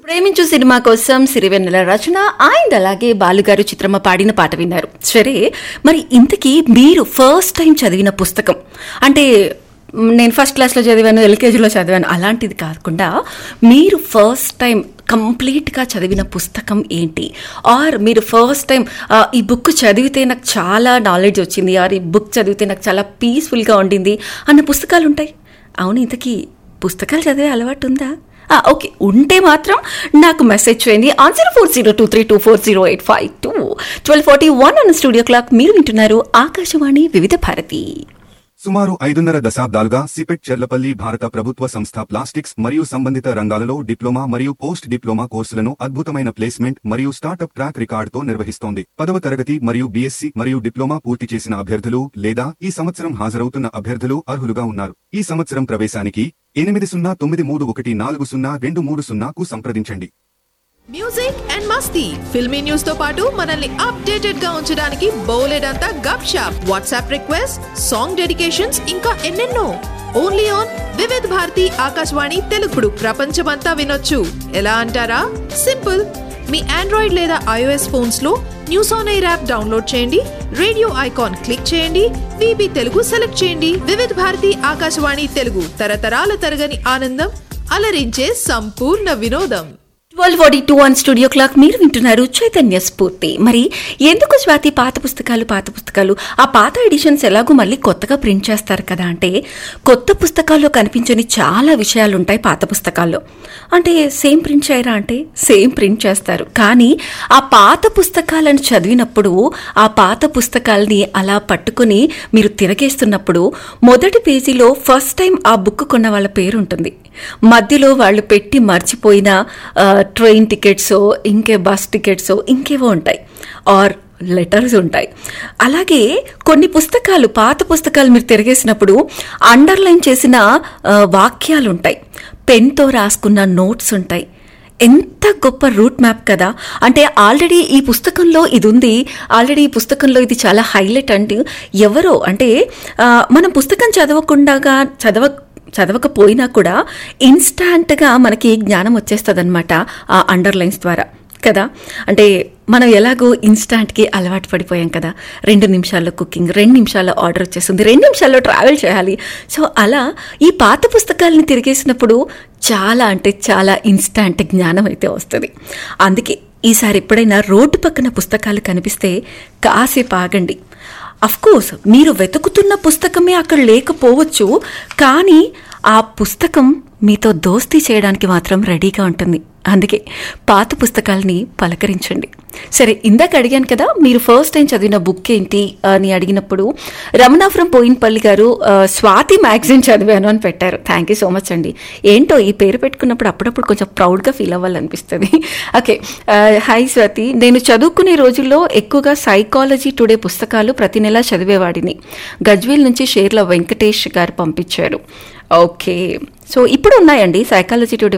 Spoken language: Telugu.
ప్రేమించు సినిమా కోసం సిరివెన్నెల రచన అండ్ అలాగే బాలుగారు చిత్రమ్మ పాడిన పాట విన్నారు సరే మరి ఇంతకీ మీరు ఫస్ట్ టైం చదివిన పుస్తకం అంటే మ్, నేను ఫస్ట్ క్లాస్లో చదివాను ఎల్కేజీలో చదివాను అలాంటిది కాకుండా మీరు ఫస్ట్ టైం కంప్లీట్గా చదివిన పుస్తకం ఏంటి ఆర్ మీరు ఫస్ట్ టైం ఈ బుక్ చదివితే నాకు చాలా నాలెడ్జ్ వచ్చింది ఆర్ ఈ బుక్ చదివితే నాకు చాలా పీస్ఫుల్గా ఉండింది అన్న పుస్తకాలు ఉంటాయి అవును ఇంతకీ పుస్తకాలు చదివే అలవాటు ఉందా ఆ, ఓకే ఉంటే మాత్రం నాకు మెసేజ్ చేయండి answer four zero two three two four zero eight five two twelve forty one అన్న స్టూడియో క్లాక్ మీరు వింటున్నారు ఆకాశవాణి వివిధ భారతి సుమారు ఐదున్నర దశాబ్దాలుగా సిపెట్ చెర్లపల్లి భారత ప్రభుత్వ సంస్థ ప్లాస్టిక్స్ మరియు సంబంధిత రంగాలలో డిప్లొమా మరియు పోస్ట్ డిప్లొమా కోర్సులను అద్భుతమైన ప్లేస్మెంట్ మరియు స్టార్టప్ ట్రాక్ రికార్డుతో నిర్వహిస్తోంది పదవ తరగతి మరియు బీఎస్సీ మరియు డిప్లొమా పూర్తి చేసిన అభ్యర్థులు లేదా ఈ సంవత్సరం హాజరవుతున్న అభ్యర్థులు అర్హులుగా ఉన్నారు ఈ సంవత్సరం ప్రవేశానికి ఎనిమిది సున్నా తొమ్మిది మూడు ఒకటి నాలుగు సున్నా రెండు మూడు సున్నాకు సంప్రదించండి మ్యూజిక్ అండ్ మస్తీ ఫిల్మీ న్యూస్ తో పాటు మనల్ని అప్డేటెడ్ గా ఉంచడానికి బౌలెడంతా Gupshup WhatsApp request song dedications ఇంకా ఎన్నెన్నో ఓన్లీ ఆన్ వివిధ్ భారతి ఆకాశవాణి తెలుగుడు ప్రపంచమంతా వినొచ్చు ఎలా అంటారా సింపుల్ మీ ఆండ్రాయిడ్ లేదా ఐఓఎస్ ఫోన్స్ లో news on air app download చేయండి రేడియో ఐకాన్ క్లిక్ చేయండి విబి తెలుగు సెలెక్ట్ చేయండి వివిధ్ భారతి ఆకాశవాణి తెలుగు తరతరాల తరగని ఆనందం అలరించే సంపూర్ణ వినోదం twelve forty two one studio clock మీరు వింటున్నారు చైతన్య స్ఫూర్తి మరి ఎందుకు స్వాతి పాత పుస్తకాలు పాత పుస్తకాలు ఆ పాత ఎడిషన్స్ ఎలాగో మళ్ళీ కొత్తగా ప్రింట్ చేస్తారు కదా అంటే కొత్త పుస్తకాల్లో కనిపించని చాలా విషయాలు ఉంటాయి పాత పుస్తకాల్లో అంటే సేమ్ ప్రింట్ చేయరా అంటే సేమ్ ప్రింట్ చేస్తారు కానీ ఆ పాత పుస్తకాలను చదివినప్పుడు ఆ పాత పుస్తకాలని అలా పట్టుకుని మీరు తిరగేస్తున్నప్పుడు మొదటి పేజీలో ఫస్ట్ టైం ఆ బుక్ కొన్న వాళ్ళ పేరు ఉంటుంది మధ్యలో వాళ్ళు పెట్టి మర్చిపోయిన ఆ, ట్రైన్ టికెట్స్ ఇంకే బస్ టికెట్స్ ఇంకేవో ఉంటాయి ఆర్ లెటర్స్ ఉంటాయి అలాగే కొన్ని పుస్తకాలు పాత పుస్తకాలు మీరు తిరిగేసినప్పుడు అండర్లైన్ చేసిన ఆ, వాక్యాలు ఉంటాయి పెన్తో రాసుకున్న నోట్స్ ఉంటాయి ఎంత గొప్ప రూట్ మ్యాప్ కదా అంటే ఆల్రెడీ ఈ పుస్తకంలో ఇది ఉంది ఆల్రెడీ ఈ పుస్తకంలో ఇది చాలా హైలైట్ అంటే ఎవరో అంటే ఆ, మనం పుస్తకం చదవకుండా చదవ చదవకపోయినా కూడా ఇన్స్టాంట్గా మనకి జ్ఞానం వచ్చేస్తుంది అనమాట ఆ అండర్లైన్స్ ద్వారా కదా అంటే మనం ఎలాగో ఇన్స్టాంట్కి అలవాటు పడిపోయాం కదా రెండు నిమిషాల్లో కుకింగ్ రెండు నిమిషాల్లో ఆర్డర్ వచ్చేస్తుంది రెండు నిమిషాల్లో ట్రావెల్ చేయాలి సో అలా ఈ పాత పుస్తకాలని తిరిగేసినప్పుడు చాలా అంటే చాలా ఇన్స్టాంట్ జ్ఞానం అయితే వస్తుంది అందుకే ఈసారి ఎప్పుడైనా రోడ్డు పక్కన పుస్తకాలు కనిపిస్తే కాసేపు ఆగండి కోర్స్ మీరు వెతుకుతున్న పుస్తకమే అక్కడ లేకపోవచ్చు కానీ ఆ పుస్తకం మీతో దోస్తీ చేయడానికి మాత్రం రెడీగా ఉంటుంది అందుకే పాత పుస్తకాలని పలకరించండి సరే ఇందాక అడిగాను కదా మీరు ఫస్ట్ టైం చదివిన బుక్ ఏంటి అని అడిగినప్పుడు రమణాపురం పోయినపల్లి గారు ఆ, స్వాతి మ్యాగజైన్ చదివాను అని పెట్టారు థ్యాంక్ యూ సో మచ్ అండి ఏంటో ఈ పేరు పెట్టుకున్నప్పుడు అప్పుడప్పుడు కొంచెం ప్రౌడ్గా ఫీల్ అవ్వాలనిపిస్తుంది ఓకే ఆ, హాయ్ స్వాతి నేను చదువుకునే రోజుల్లో ఎక్కువగా సైకాలజీ టుడే పుస్తకాలు ప్రతి నెలా చదివేవాడిని గజ్వేల్ నుంచి షేర్ల వెంకటేష్ గారు పంపించారు ఓకే సో ఇప్పుడు ఉన్నాయండి సైకాలజీ టుడే